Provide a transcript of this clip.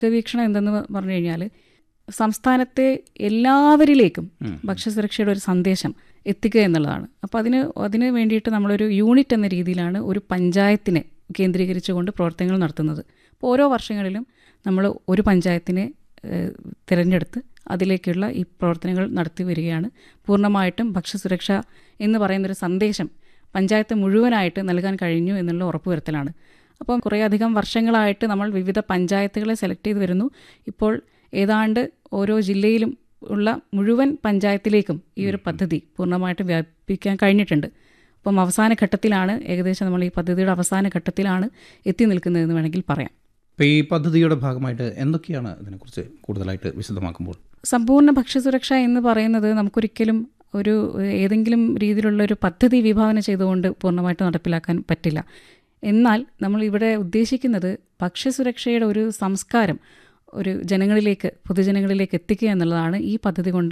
വീക്ഷണം എന്തെന്ന് പറഞ്ഞു കഴിഞ്ഞാൽ സംസ്ഥാനത്തെ എല്ലാവരിലേക്കും ഉം. ഭക്ഷ്യസുരക്ഷയുടെ ഒരു സന്ദേശം എത്തിക്കുക എന്നുള്ളതാണ് അപ്പോൾ അതിന് അതിന് വേണ്ടിയിട്ട് നമ്മളൊരു യൂണിറ്റ് എന്ന രീതിയിലാണ് ഒരു പഞ്ചായത്തിനെ കേന്ദ്രീകരിച്ചുകൊണ്ട് പ്രവർത്തനങ്ങൾ നടത്തുന്നത് അപ്പോൾ ഓരോ വർഷങ്ങളിലും നമ്മൾ ഒരു പഞ്ചായത്തിനെ ഏഹ്, തിരഞ്ഞെടുത്ത് അതിലേക്കുള്ള ഈ പ്രവർത്തനങ്ങൾ നടത്തി വരികയാണ് പൂർണ്ണമായിട്ടും ഭക്ഷ്യസുരക്ഷ എന്ന് പറയുന്നൊരു സന്ദേശം പഞ്ചായത്ത് മുഴുവനായിട്ട് നൽകാൻ കഴിഞ്ഞു എന്നുള്ള ഉറപ്പുവരുത്തലാണ് അപ്പം കുറേയധികം വർഷങ്ങളായിട്ട് നമ്മൾ വിവിധ പഞ്ചായത്തുകളെ സെലക്ട് ചെയ്ത് വരുന്നു ഇപ്പോൾ ഏതാണ്ട് ഓരോ ജില്ലയിലും ഉള്ള മുഴുവൻ പഞ്ചായത്തിലേക്കും ഈ ഒരു പദ്ധതി പൂർണ്ണമായിട്ടും വ്യാപിപ്പിക്കാൻ കഴിഞ്ഞിട്ടുണ്ട് അപ്പം അവസാന ഘട്ടത്തിലാണ് ഏകദേശം നമ്മൾ ഈ പദ്ധതിയുടെ അവസാന ഘട്ടത്തിലാണ് എത്തി നിൽക്കുന്നതെന്ന് വേണമെങ്കിൽ പറയാം അപ്പോൾ ഈ പദ്ധതിയുടെ ഭാഗമായിട്ട് എന്തൊക്കെയാണ് ഇതിനെക്കുറിച്ച് കൂടുതലായിട്ട് വിശദമാക്കുമ്പോൾ സമ്പൂർണ്ണ ഭക്ഷ്യസുരക്ഷ എന്ന് പറയുന്നത് നമുക്കൊരിക്കലും ഒരു ഏതെങ്കിലും രീതിയിലുള്ള ഒരു പദ്ധതി വിഭാവന ചെയ്തുകൊണ്ട് പൂർണ്ണമായിട്ട് നടപ്പിലാക്കാൻ പറ്റില്ല എന്നാൽ നമ്മൾ ഇവിടെ ഉദ്ദേശിക്കുന്നത് ഭക്ഷ്യസുരക്ഷയുടെ ഒരു സംസ്കാരം ഒരു ജനങ്ങളിലേക്ക് പൊതുജനങ്ങളിലേക്ക് എത്തിക്കുക എന്നുള്ളതാണ് ഈ പദ്ധതി കൊണ്ട്